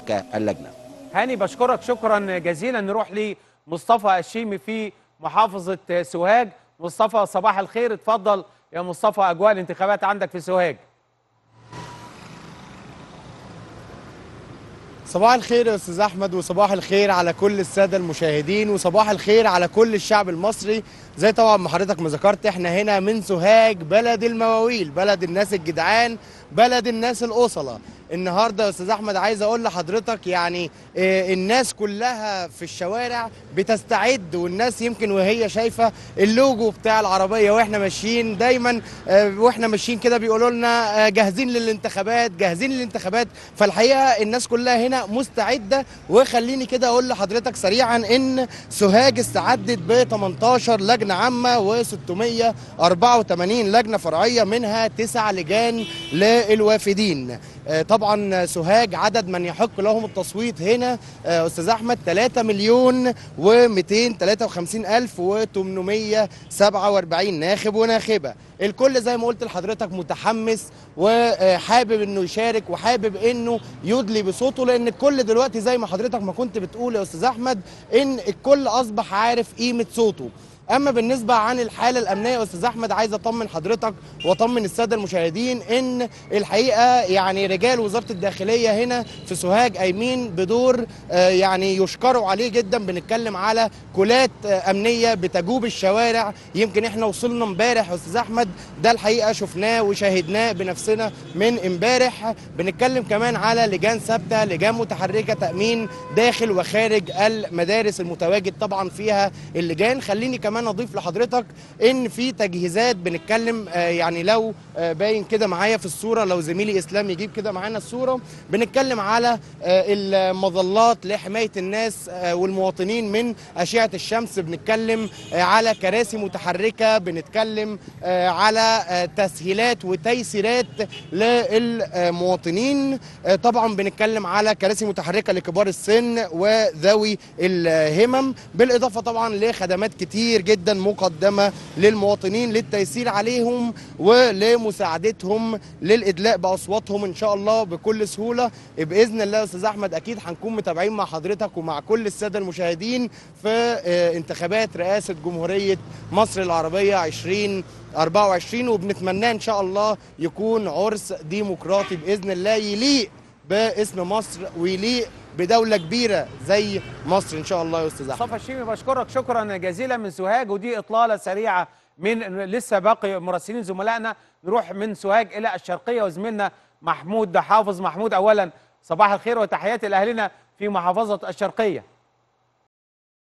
تلك اللجنه هاني بشكرك شكرا جزيلا نروح لمصطفى الشيمي في محافظة سوهاج مصطفى صباح الخير اتفضل يا مصطفى أجواء الانتخابات عندك في سوهاج صباح الخير يا استاذ احمد وصباح الخير على كل الساده المشاهدين وصباح الخير على كل الشعب المصري زي طبعا ما حضرتك ما ذكرت احنا هنا من سوهاج بلد المواويل بلد الناس الجدعان بلد الناس الاصله النهارده يا استاذ احمد عايز اقول لحضرتك يعني آه، الناس كلها في الشوارع بتستعد والناس يمكن وهي شايفه اللوجو بتاع العربيه واحنا ماشيين دايما آه، واحنا ماشيين كده بيقولوا لنا آه، جاهزين للانتخابات جاهزين للانتخابات فالحقيقه الناس كلها هنا مستعده وخليني كده اقول لحضرتك سريعا ان سوهاج استعدت ب 18 لجنه عامه و 684 لجنه فرعيه منها تسع لجان للوافدين آه، طبعا سوهاج عدد من يحق لهم التصويت هنا آه، استاذ احمد 3 مليون و253 الف و847 ناخب وناخبه الكل زي ما قلت لحضرتك متحمس وحابب انه يشارك وحابب انه يدلي بصوته لان الكل دلوقتي زي ما حضرتك ما كنت بتقول يا استاذ احمد ان الكل اصبح عارف قيمه صوته اما بالنسبه عن الحاله الامنيه يا استاذ احمد عايز اطمن حضرتك واطمن الساده المشاهدين ان الحقيقه يعني رجال وزاره الداخليه هنا في سوهاج قايمين بدور آه، يعني يشكروا عليه جدا بنتكلم على كولات آه، امنيه بتجوب الشوارع يمكن احنا وصلنا امبارح يا استاذ احمد ده الحقيقه شفناه وشاهدناه بنفسنا من امبارح بنتكلم كمان على لجان ثابته لجان متحركه تامين داخل وخارج المدارس المتواجد طبعا فيها اللجان خليني كمان اضيف لحضرتك ان في تجهيزات بنتكلم آه، يعني لو آه، باين كده معايا في الصوره لو زميلي اسلام يجيب كده معانا الصوره بنتكلم على آه، المظلات لحمايه الناس آه، والمواطنين من اشعه الشمس بنتكلم آه، على كراسي متحركه بنتكلم آه، على آه، تسهيلات وتيسيرات للمواطنين آه، طبعا بنتكلم على كراسي متحركه لكبار السن وذوي الهمم بالاضافه طبعا لخدمات كتير جدا مقدمه للمواطنين للتيسير عليهم ولمساعدتهم للادلاء باصواتهم ان شاء الله بكل سهوله باذن الله يا استاذ احمد اكيد هنكون متابعين مع حضرتك ومع كل الساده المشاهدين في آه، انتخابات رئاسه جمهوريه مصر العربيه 2024 وبنتمناه ان شاء الله يكون عرس ديمقراطي باذن الله يليق باسم مصر ويليق بدوله كبيره زي مصر ان شاء الله يا استاذ احمد مصطفى الشيمي بشكرك شكرا جزيلا من سوهاج ودي اطلاله سريعه من لسه باقي مراسلين زملائنا نروح من سوهاج الى الشرقيه وزميلنا محمود حافظ محمود اولا صباح الخير وتحياتي لاهلنا في محافظه الشرقيه